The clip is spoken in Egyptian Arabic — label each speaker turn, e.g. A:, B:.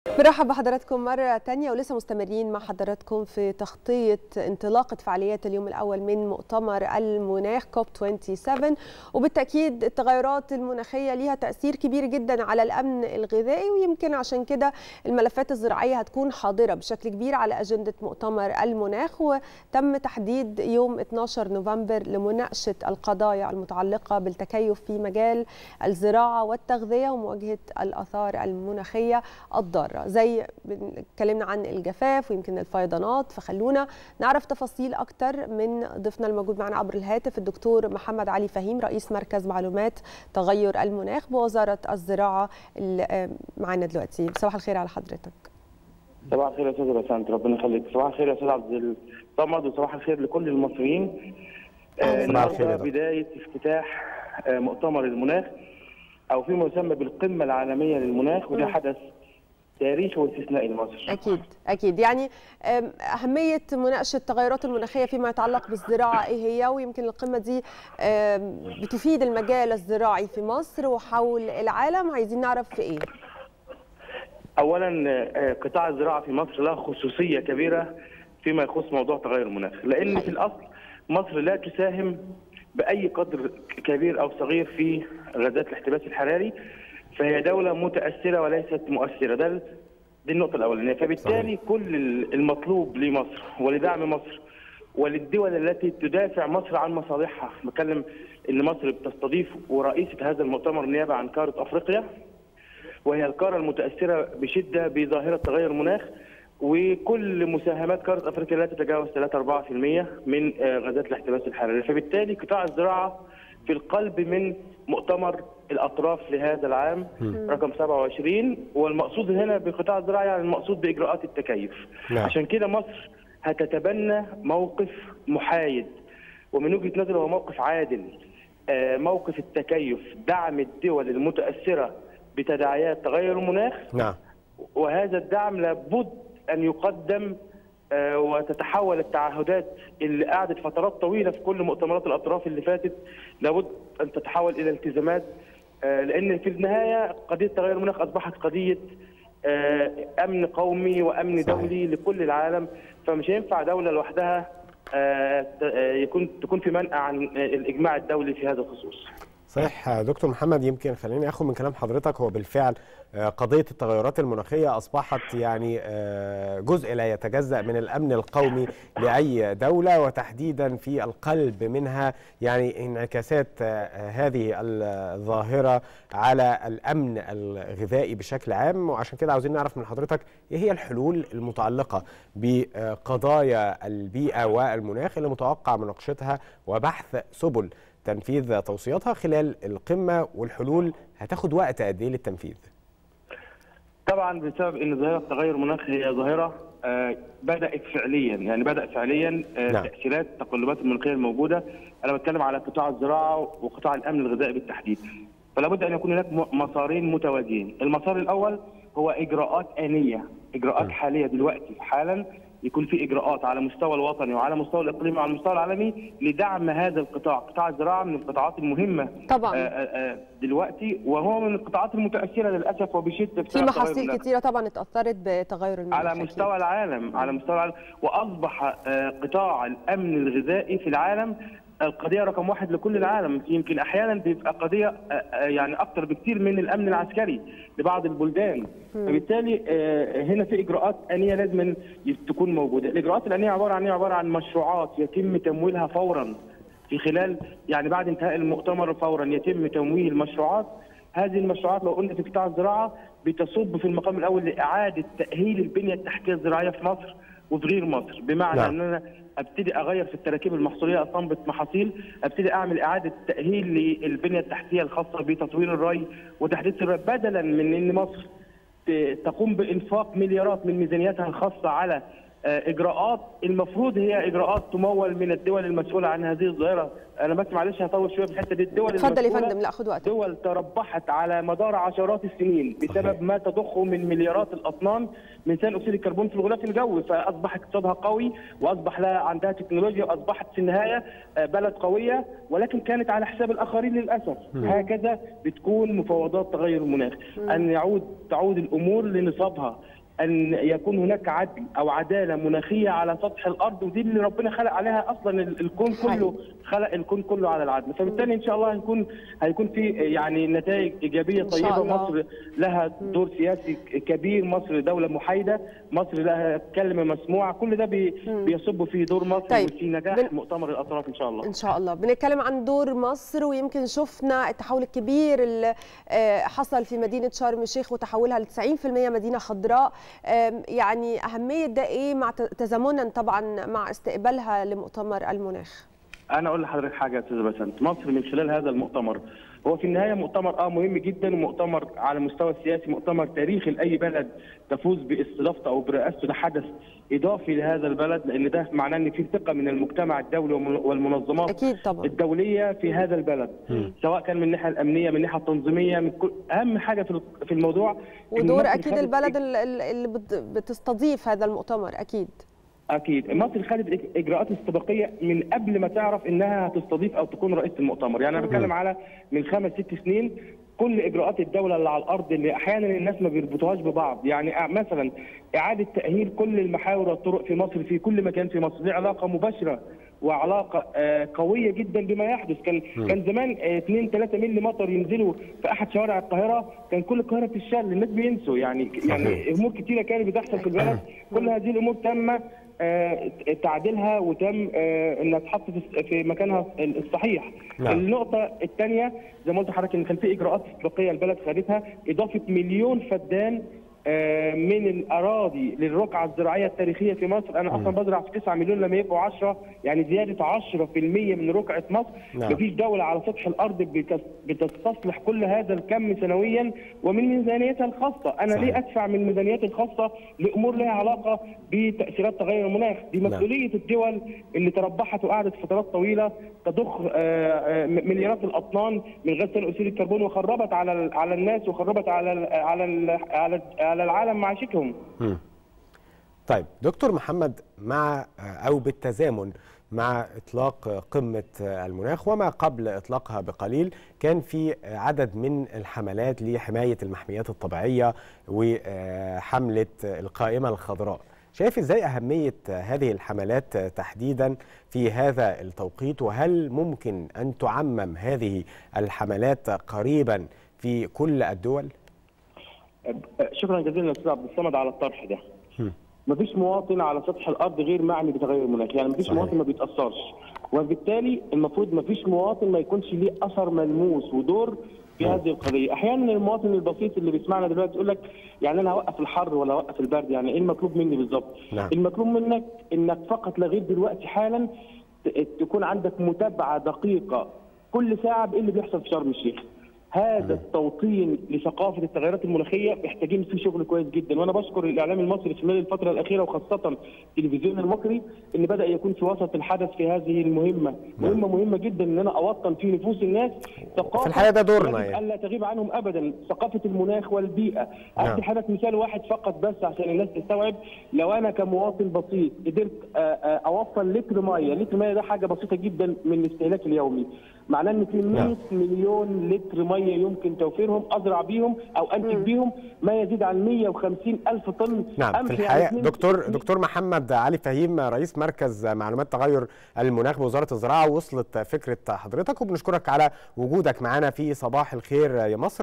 A: برحب بحضراتكم مرة تانية ولسه مستمرين مع حضراتكم في تغطية انطلاقة فعاليات اليوم الأول من مؤتمر المناخ كوب 27 وبالتأكيد التغيرات المناخية ليها تأثير كبير جدا على الأمن الغذائي ويمكن عشان كده الملفات الزراعية هتكون حاضرة بشكل كبير على أجندة مؤتمر المناخ وتم تحديد يوم 12 نوفمبر لمناقشة القضايا المتعلقة بالتكيف في مجال الزراعة والتغذية ومواجهة الآثار المناخية الضارة زي اتكلمنا عن الجفاف ويمكن الفيضانات فخلونا نعرف تفاصيل اكتر من ضيفنا الموجود معنا عبر الهاتف الدكتور محمد علي فهيم رئيس مركز معلومات تغير المناخ بوزاره الزراعه اللي معانا دلوقتي صباح الخير على حضرتك
B: صباح الخير يا استاذ بسنت ربنا يخليك صباح الخير يا استاذ عبد الصمد وصباح الخير لكل المصريين
C: صباح الخير
B: بدايه افتتاح مؤتمر المناخ او فيما يسمى بالقمه العالميه للمناخ وده حدث تاريخي واستثنائي لمصر.
A: اكيد اكيد يعني اهميه مناقشه التغيرات المناخيه فيما يتعلق بالزراعه ايه هي ويمكن القمه دي بتفيد المجال الزراعي في مصر وحول العالم عايزين نعرف في ايه؟
B: اولا قطاع الزراعه في مصر له خصوصيه كبيره فيما يخص موضوع تغير المناخ لان في الاصل مصر لا تساهم باي قدر كبير او صغير في غازات الاحتباس الحراري فهي دولة متأثرة وليست مؤثرة ده دي النقطة الأولانية فبالتالي صحيح. كل المطلوب لمصر ولدعم مصر وللدول التي تدافع مصر عن مصالحها بتكلم ان مصر بتستضيف ورئيسة هذا المؤتمر نيابة عن قارة افريقيا وهي القارة المتأثرة بشدة بظاهرة تغير المناخ وكل مساهمات قارة افريقيا لا تتجاوز 3 4% من غازات الاحتباس الحراري فبالتالي قطاع الزراعة في القلب من مؤتمر الاطراف لهذا العام م. رقم 27 والمقصود هنا بقطاع الزراعه يعني المقصود باجراءات التكيف نعم. عشان كده مصر هتتبنى موقف محايد ومن وجهه نظري هو موقف عادل آه موقف التكيف دعم الدول المتاثره بتداعيات تغير المناخ
C: نعم
B: وهذا الدعم لابد ان يقدم آه وتتحول التعهدات اللي قعدت فترات طويله في كل مؤتمرات الاطراف اللي فاتت لابد ان تتحول الى التزامات آه لان في النهايه قضيه تغير المناخ اصبحت قضيه آه امن قومي وامن صحيح. دولي لكل العالم فمش هينفع دوله لوحدها يكون تكون في منأى عن الاجماع الدولي في هذا الخصوص.
C: صحيح دكتور محمد يمكن خليني اخذ من كلام حضرتك هو بالفعل قضيه التغيرات المناخيه اصبحت يعني جزء لا يتجزا من الامن القومي لاي دوله وتحديدا في القلب منها يعني انعكاسات هذه الظاهره على الامن الغذائي بشكل عام وعشان كده عاوزين نعرف من حضرتك ايه هي الحلول المتعلقه بقضايا البيئه والمناخ اللي متوقع مناقشتها وبحث سبل تنفيذ توصياتها خلال القمه والحلول هتاخد وقت قد ايه للتنفيذ؟
B: طبعا بسبب ان ظاهره تغير المناخ هي ظاهره آه بدات فعليا يعني بدا فعليا آه نعم. تاثيرات التقلبات المناخيه الموجوده انا بتكلم على قطاع الزراعه وقطاع الامن الغذائي بالتحديد فلا بد ان يكون هناك مسارين متوازيين المسار الاول هو اجراءات انيه اجراءات م. حاليه دلوقتي حالا يكون في اجراءات على مستوى الوطني وعلى مستوى الاقليمي وعلى المستوى العالمي لدعم هذا القطاع، قطاع الزراعه من القطاعات المهمه
A: طبعا
B: آآ آآ دلوقتي وهو من القطاعات المتاثره للاسف وبشده
A: في محاصيل كثيره طبعا اتاثرت بتغير المناخ
B: على مستوى أكيد. العالم على مستوى العالم واصبح قطاع الامن الغذائي في العالم القضيه رقم واحد لكل العالم يمكن احيانا بيبقى قضيه يعني اكثر بكثير من الامن العسكري لبعض البلدان فبالتالي هنا في اجراءات انيه لازم تكون موجوده الاجراءات الانيه عباره عن عباره عن مشروعات يتم تمويلها فورا في خلال يعني بعد انتهاء المؤتمر فورا يتم تمويل مشروعات هذه المشروعات لو قلنا في قطاع الزراعه بتصب في المقام الاول لاعاده تاهيل البنيه التحتيه الزراعيه في مصر وفي غير مصر بمعنى ان انا ابتدي اغير في التراكيب المحصوليه اصنبط محاصيل ابتدي اعمل اعاده تاهيل للبنيه التحتيه الخاصه بتطوير الري وتحديث الري بدلا من ان مصر تقوم بانفاق مليارات من ميزانيتها الخاصه على اجراءات المفروض هي اجراءات تمول من الدول المسؤوله عن هذه الظاهره انا بس معلش هطول شويه في الحته دي الدول
A: اتفضل يا فندم لا خد وقتك
B: دول تربحت على مدار عشرات السنين بسبب ما تضخه من مليارات الاطنان من ثاني اكسيد الكربون في الغلاف الجوي فاصبح اقتصادها قوي واصبح لها عندها تكنولوجيا واصبحت في النهايه بلد قويه ولكن كانت على حساب الاخرين للاسف م. هكذا بتكون مفاوضات تغير المناخ م. ان يعود تعود الامور لنصابها ان يكون هناك عدل او عداله مناخيه على سطح الارض ودي اللي ربنا خلق عليها اصلا ال- الكون كله خلق الكون كله على العدل فبالتالي ان شاء الله هيكون هيكون في يعني نتائج ايجابيه
A: إن شاء
B: طيبه
A: الله.
B: مصر لها دور سياسي كبير مصر دوله محايده مصر لها كلمه مسموعه كل ده بي بيصب في دور مصر
A: طيب.
B: في نجاح
A: بن-
B: مؤتمر الاطراف ان شاء الله
A: ان شاء الله بنتكلم عن دور مصر ويمكن شفنا التحول الكبير اللي آه، حصل في مدينه شرم الشيخ وتحولها ل 90% مدينه خضراء آم، يعني اهميه ده ايه مع ت- تزامنا طبعا مع استقبالها لمؤتمر المناخ
B: انا اقول لحضرتك حاجه يا استاذ بسنت مصر من خلال هذا المؤتمر هو في النهايه مؤتمر اه مهم جدا ومؤتمر على المستوى السياسي مؤتمر تاريخي لاي بلد تفوز باستضافته او برئاسته ده حدث اضافي لهذا البلد لان ده معناه ان في ثقه من المجتمع الدولي والمن- والمنظمات
A: اكيد طبعا
B: الدوليه في هذا البلد سواء كان من الناحيه الامنيه من الناحيه التنظيميه من كل اهم حاجه في في الموضوع إن
A: ودور
B: مصر
A: اكيد
B: خدت
A: البلد ال- ال- اللي بت- بتستضيف هذا المؤتمر اكيد
B: اكيد مصر خدت إج- اجراءات استباقيه من قبل ما تعرف انها هتستضيف او تكون رئيسه المؤتمر يعني انا بتكلم على من خمس ست سنين كل اجراءات الدوله اللي على الارض اللي احيانا الناس ما بيربطوهاش ببعض يعني أ- مثلا اعاده تاهيل كل المحاور والطرق في مصر في كل مكان في مصر دي علاقه مباشره وعلاقه آه، قويه جدا بما يحدث كان كان زمان 2 3 مللي مطر ينزلوا في احد شوارع القاهره كان كل القاهره بتشل الناس بينسوا يعني يعني امور كتيره كانت بتحصل في البلد كل هذه الامور تم آه، تعديلها وتم آه، انها تحط في- في مكانها الصحيح.
C: نعم.
B: النقطه الثانيه زي ما قلت لحضرتك ان كان في اجراءات استباقيه البلد خدتها اضافه مليون فدان آه، من الاراضي للرقعه الزراعيه التاريخيه في مصر انا اصلا بزرع في 9 مليون لما يبقوا 10 يعني زياده 10% من رقعه مصر
C: نعم.
B: مفيش دوله على سطح الارض بتس- بتستصلح كل هذا الكم سنويا ومن ميزانيتها الخاصه انا
C: صحيح.
B: ليه ادفع من ميزانياتي الخاصه لامور لها علاقه بتاثيرات تغير المناخ دي
C: نعم.
B: مسؤوليه الدول اللي تربحت وقعدت فترات طويله تضخ آه، آه، مليارات الاطنان من غاز ثاني اكسيد الكربون وخربت على ال- على الناس وخربت على ال على ال على ال- على العالم معيشتهم
C: مم. طيب دكتور محمد مع او بالتزامن مع اطلاق قمه المناخ وما قبل اطلاقها بقليل كان في عدد من الحملات لحمايه المحميات الطبيعيه وحمله القائمه الخضراء شايف ازاي اهميه هذه الحملات تحديدا في هذا التوقيت وهل ممكن ان تعمم هذه الحملات قريبا في كل الدول
B: شكرا جزيلا استاذ عبد الصمد على الطرح ده
C: هم.
B: مفيش مواطن على سطح الارض غير معني بتغير المناخ يعني مفيش
C: صحيح.
B: مواطن ما بيتاثرش وبالتالي المفروض مفيش مواطن ما يكونش ليه اثر ملموس ودور في
C: نعم.
B: هذه القضيه احيانا المواطن البسيط اللي بيسمعنا دلوقتي يقول لك يعني انا هوقف الحر ولا هوقف البرد يعني ايه المطلوب مني بالظبط
C: نعم.
B: المطلوب منك انك فقط لغايه دلوقتي حالا ت- تكون عندك متابعه دقيقه كل ساعه بايه اللي بيحصل في شرم الشيخ هذا التوطين لثقافه التغيرات المناخيه محتاجين فيه شغل كويس جدا وانا بشكر الاعلام المصري خلال الفتره الاخيره وخاصه التلفزيون المصري ان بدا يكون في وسط الحدث في هذه المهمه مهمه مهمه جدا ان انا اوطن في نفوس الناس ثقافه
C: في الحقيقة ده دورنا
B: يجب
C: يعني.
B: الا تغيب عنهم ابدا ثقافه المناخ والبيئه
C: نعم.
B: ادي حضرتك مثال واحد فقط بس عشان الناس تستوعب لو انا كمواطن بسيط قدرت آه، آه، اوفر لتر ميه لتر ميه ده حاجه بسيطه جدا من الاستهلاك اليومي معناه ان في 100 مليون لتر ميه يمكن توفيرهم ازرع بيهم او انتج بيهم ما يزيد عن 150 الف طن
C: نعم
B: قمح
C: في
B: يعني
C: الحقيقه
B: 2
C: دكتور دكتور محمد علي فهيم رئيس مركز معلومات تغير المناخ بوزاره الزراعه وصلت فكره حضرتك وبنشكرك على وجودك معنا في صباح الخير يا مصر